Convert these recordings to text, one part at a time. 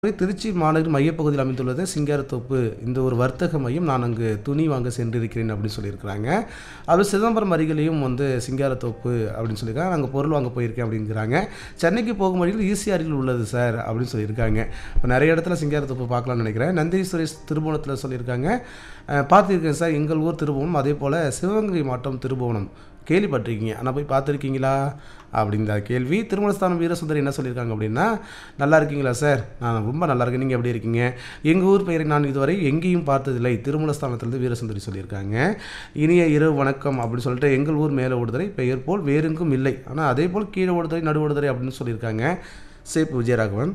திருச்சி மாநகர் மையப்பகுதியில் அமைந்துள்ளது சிங்காரத்தோப்பு இந்த ஒரு வர்த்தக மையம் நான் அங்கு துணி வாங்க சென்றிருக்கிறேன் அப்படின்னு சொல்லியிருக்கிறாங்க அது சிதம்பரம் அருகிலையும் வந்து சிங்காரத்தோப்பு அப்படின்னு சொல்லியிருக்காங்க அங்கே பொருள் வாங்க போயிருக்கேன் அப்படிங்கிறாங்க சென்னைக்கு போகும் வழியில் ஈசிஆரில் உள்ளது சார் அப்படின்னு சொல்லியிருக்காங்க இப்போ நிறைய இடத்துல சிங்காரத்தோப்பு பார்க்கலாம்னு நினைக்கிறேன் நந்தினி சுரேஷ் திருபுவனத்தில் சொல்லியிருக்காங்க அஹ், பார்த்திருக்கேன் சார் எங்கள் ஊர் திருபுவனம் அதே போல் சிவகங்கை மாவட்டம் திருபுவனம் கேள்விப்பட்டிருக்கீங்க ஆனால் போய் பார்த்துருக்கீங்களா அப்படிங்கிற கேள்வி திருமணஸ்தானம் வீரசுந்தரி என்ன சொல்லியிருக்காங்க அப்படின்னா நல்லா இருக்கீங்களா சார் நான் ரொம்ப நல்லா இருக்கேன் நீங்கள் எப்படி இருக்கீங்க எங்கள் ஊர் பெயரை நான் இதுவரை எங்கேயும் பார்த்ததில்லை திருமணஸ்தானத்திலிருந்து வீரசுந்தரி சொல்லியிருக்காங்க இனிய இரவு வணக்கம் அப்படின்னு சொல்லிட்டு எங்கள் ஊர் மேலே ஓடுதலை பெயர் போல் வேறெங்கும் இல்லை ஆனால் அதே போல் கீழே ஓடுதலை நடு ஓடுதலை அப்படின்னு சொல்லியிருக்காங்க சேப்பு விஜயராகவன்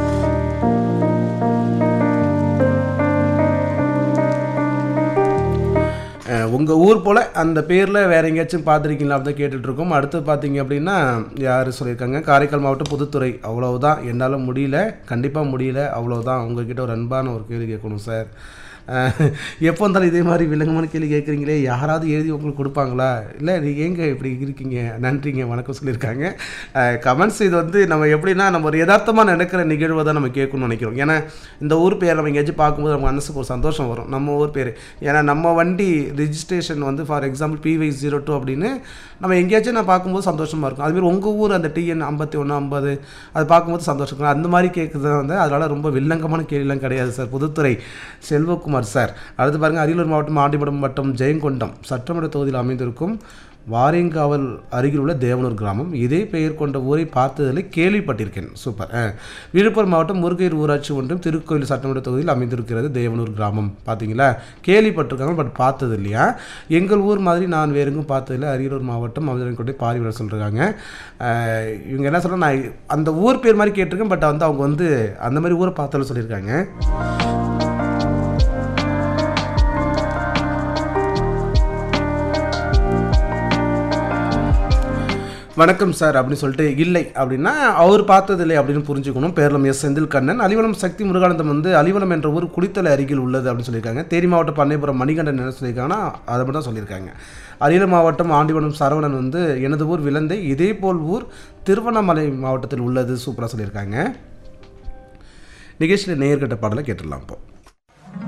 உங்கள் ஊர் போல் அந்த பேரில் வேறு எங்கேயாச்சும் பார்த்துருக்கீங்களா அப்படி தான் கேட்டுட்ருக்கோம் அடுத்து பார்த்தீங்க அப்படின்னா யார் சொல்லியிருக்காங்க காரைக்கால் மாவட்டம் புதுத்துறை அவ்வளவுதான் என்னால் முடியல கண்டிப்பாக முடியல அவ்வளவுதான் உங்ககிட்ட ஒரு அன்பான ஒரு கேள்வி கேட்கணும் சார் அஹ், எப்போ இருந்தாலும் இதே மாதிரி விலங்கமான கேள்வி கேட்குறீங்களே யாராவது எழுதி உங்களுக்கு கொடுப்பாங்களா இல்லை நீங்கள் ஏங்க இப்படி இருக்கீங்க நன்றிங்க வணக்கம் சொல்லியிருக்காங்க கமெண்ட்ஸ் இது வந்து நம்ம எப்படின்னா நம்ம ஒரு யதார்த்தமாக நடக்கிற நிகழ்வை தான் நம்ம கேட்கணும்னு நினைக்கிறோம் ஏன்னா இந்த ஊர் பேர் நம்ம எங்கேயாச்சும் பார்க்கும்போது நம்ம மனசுக்கு ஒரு சந்தோஷம் வரும் நம்ம ஊர் பேர் ஏன்னா நம்ம வண்டி ரிஜிஸ்ட்ரேஷன் வந்து for example P Y zero two அப்படின்னு நம்ம எங்கேயாச்சும் நான் பார்க்கும்போது சந்தோஷமாக இருக்கும் அதுமாரி உங்கள் ஊர் அந்த டிஎன் ஐம்பத்தி ஒன்று ஐம்பது அது பார்க்கும்போது சந்தோஷம் இருக்கும் அந்த மாதிரி கேட்குறது வந்து அதனால் ரொம்ப வில்லங்கமான கேள்விலாம் கிடையாது சார் புதுத்துறை செல்வகுமார் சார் அடுத்து பாருங்கள் அரியலூர் மாவட்டம் ஆண்டிமடம் வட்டம் ஜெயங்கொண்டம் சட்டமன்ற தொகுதியில் அமைந்திருக்கும் வாரியங்காவல் அருகில் உள்ள தேவனூர் கிராமம் இதே பெயர் கொண்ட ஊரை பார்த்ததில் கேள்விப்பட்டிருக்கேன் சூப்பர் அஹ். விழுப்புரம் மாவட்டம் முருகையூர் ஊராட்சி ஒன்றியம் திருக்கோயில் சட்டமன்ற தொகுதியில் அமைந்திருக்கிறது தேவனூர் கிராமம் பார்த்தீங்களா கேள்விப்பட்டிருக்காங்க பட் பார்த்தது இல்லையா எங்கள் ஊர் மாதிரி நான் வேற எங்கும் பார்த்ததில்ல அரியலூர் மாவட்டம் மதுரைக்கோட்டை பாரிவிட சொல்கிறாங்க இவங்க என்ன சொல்கிறாங்க நான் அந்த ஊர் பேர் மாதிரி கேட்டிருக்கேன் பட் வந்து அவங்க வந்து அந்த மாதிரி ஊரை பார்த்ததில்ல சொல்லியிருக்காங்க வணக்கம் சார் அப்படின்னு சொல்லிட்டு இல்லை அப்படின்னா அவர் பார்த்ததில்லை அப்படின்னு புரிஞ்சுக்கணும் பேரளம் எஸ் செந்தில் கண்ணன் அலிவலம் சக்தி முருகானந்தம் வந்து அலிவலம் என்ற ஊர் குளித்தலை அருகில் உள்ளது அப்படின்னு சொல்லியிருக்காங்க தேனி மாவட்டம் பண்ணைபுரம் மணிகண்டன் என்ன சொல்லியிருக்காங்கன்னா அதை மட்டும் தான் சொல்லியிருக்காங்க அரியலூர் மாவட்டம் ஆண்டிவனம் சரவணன் வந்து எனது ஊர் விலந்தை இதே போல் ஊர் திருவண்ணாமலை மாவட்டத்தில் உள்ளது சூப்பராக சொல்லியிருக்காங்க நிகழ்ச்சியில் நேர்கட்ட பாடலை கேட்டுடலாம் இப்போ